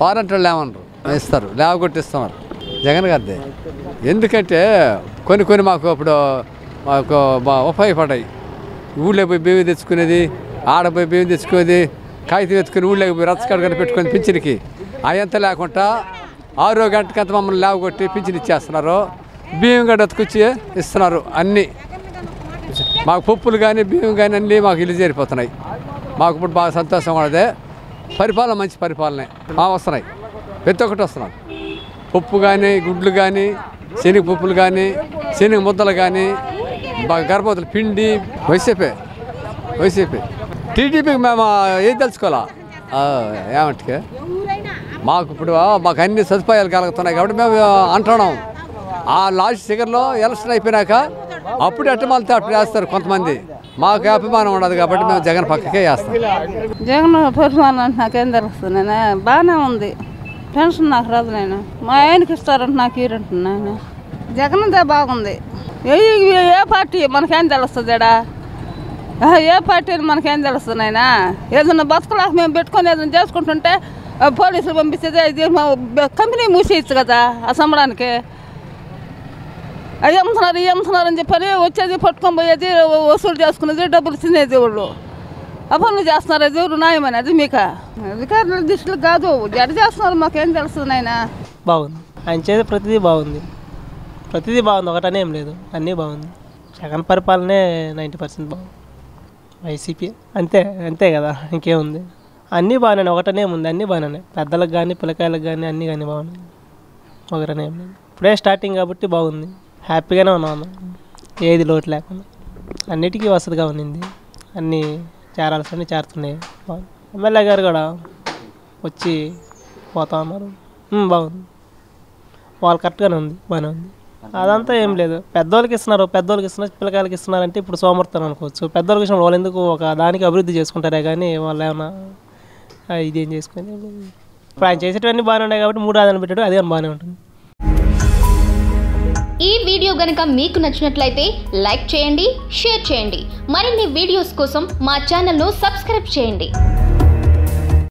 Warranty వాళ్ళు ఏమన్నారు ఇస్తారు లేవ కొట్టిస్తున్నారు జగన్ గారిది ఎందుకంటే కొన్ని కొన్ని మాకు ఇప్పుడు మాకు బా- ఉపయోగపడ్డాయి ఊళ్ళో పోయి బియ్యం తెచ్చుకునేది ఆడ పోయి బియ్యం తెచ్చుకునేది కాగితం ఎత్తుకుని ఊళ్ళోకి పోయి రచ్చకడగని పెట్టుకొని పింఛన్కి అయ్యంత లేకుండా ఆరో గంటకంత మమ్మల్ని లేవ కొట్టి పింఛన్ ఇచ్చేస్తున్నారు బియ్యం గడ్డ ఎత్తుకొచ్చి ఇస్తున్నారు అన్నీ మాకు పప్పులు కానీ బియ్యం కానీ అన్నీ మాకు ఇల్లు చేరిపోతున్నాయి మాకు ఇప్పుడు బాగా సంతోషంగా ఉన్నది పరిపాలన మంచి పరిపాలనే ఆ వస్తున్నాయి ప్రతి ఒక్కటి వస్తున్నాయి పప్పు కానీ గుడ్లు కానీ శనగ పప్పులు కానీ శనగ ముద్దలు కానీ బాగా గర్భవతులు పిండి వైసీపీ వైసీపీ టీడీపీకి మేము ఏం తెలుసుకోవాలా ఆ, ఏమంటే మాకు ఇప్పుడు మాకు అన్ని సదుపాయాలు కలుగుతున్నాయి కాబట్టి మేము అంటున్నాం ఆ లాస్ట్ ఫిగర్లో ఎలక్షన్ అయిపోయినాక అప్పుడు ఎట్టమాలితే అప్పుడు వేస్తారు కొంతమంది మాకు అభిమానం ఉండదు కాబట్టి మేము జగన్ పక్కకే వేస్తాం జగన్ పరిమాణం అంటే నాకేం తెలుస్తుంది నేను బాగానే ఉంది పెన్షన్ నాకు రాదు నేను మా ఆయనకి ఇస్తారంటే నాకు ఈరంటున్నా నేను జగన్దే బాగుంది ఏ ఏ పార్టీ మనకేం తెలుస్తుంది ఎడా ఏ పార్టీ అని మనకేం తెలుస్తుంది నాయన ఏదైనా బతుకులాగా మేము పెట్టుకొని ఏదైనా చేసుకుంటుంటే ఆ పోలీసులు పంపిస్తే ఇది మా కంపెనీ మూసేయచ్చు కదా ఆ సంబడానికి అవి అమ్ముతున్నారు ఇవి అమ్ముతున్నారు అని చెప్పని వచ్చేది పట్టుకొని పోయేది వసూలు చేసుకునేది డబ్బులు తినేది వాళ్ళు ఆ పనులు చేస్తున్నారు అది ఎవరు న్యాయమని అది మీక అధికారుల దృష్టిలో కాదు జడ చేస్తున్నారు మాకేం తెలుస్తుంది నాయన బాగుంది ఆయన చేసే ప్రతిదీ బాగుంది ప్రతిదీ బాగుంది ఒకటనే ఏం లేదు అన్నీ బాగుంది జగన్ పరిపాలనే నైంటీ పర్సెంట్ బాగుంది వైసీపీ అంతే అంతే కదా ఇంకేముంది అన్నీ బాగానే ఒకటనే ఉంది అన్నీ బాగానే పెద్దలకు కానీ పిల్లకాయలకు కానీ అన్నీ కానీ బాగున్నాయి ఒకటనే ఏం లేదు ఇప్పుడే స్టార్టింగ్ కాబట్టి బాగుంది హ్యాపీగానే ఉన్నాం అందరం. ఏది లోటు లేకుండా అన్నిటికీ వసతిగా ఉన్నింది అన్నీ చేరాల్సినవి చేరుతున్నాయి బాగుంది ఎమ్మెల్యే గారు కూడా వచ్చి పోతా ఉన్నారు ఉమ్, బాగుంది వాళ్ళు కరెక్ట్గానే ఉంది బాగానే ఉంది అదంతా ఏం లేదు పెద్దోళ్ళకి ఇస్తున్నారు పెద్దోళ్ళకి ఇస్తున్నారు పిల్లకాయలకి ఇస్తున్నారు అంటే ఇప్పుడు సోమర్థం అనుకోవచ్చు పెద్దోళ్ళకి ఇచ్చిన వాళ్ళు ఎందుకు ఒక దానికి అభివృద్ధి చేసుకుంటారే కానీ వాళ్ళు ఏమన్నా ఆ, ఇదేం చేసుకుని ఇప్పుడు ఆయన చేసేటివన్నీ బాగానే ఉన్నాయి కాబట్టి మూడు ఆదాయం పెట్టాడు అదే బాగానే ఉంటుంది ఈ వీడియో గనుక మీకు నచ్చినట్లయితే లైక్ చేయండి షేర్ చేయండి మరిన్ని వీడియోస్ కోసం మా ఛానల్ను సబ్స్క్రైబ్ చేయండి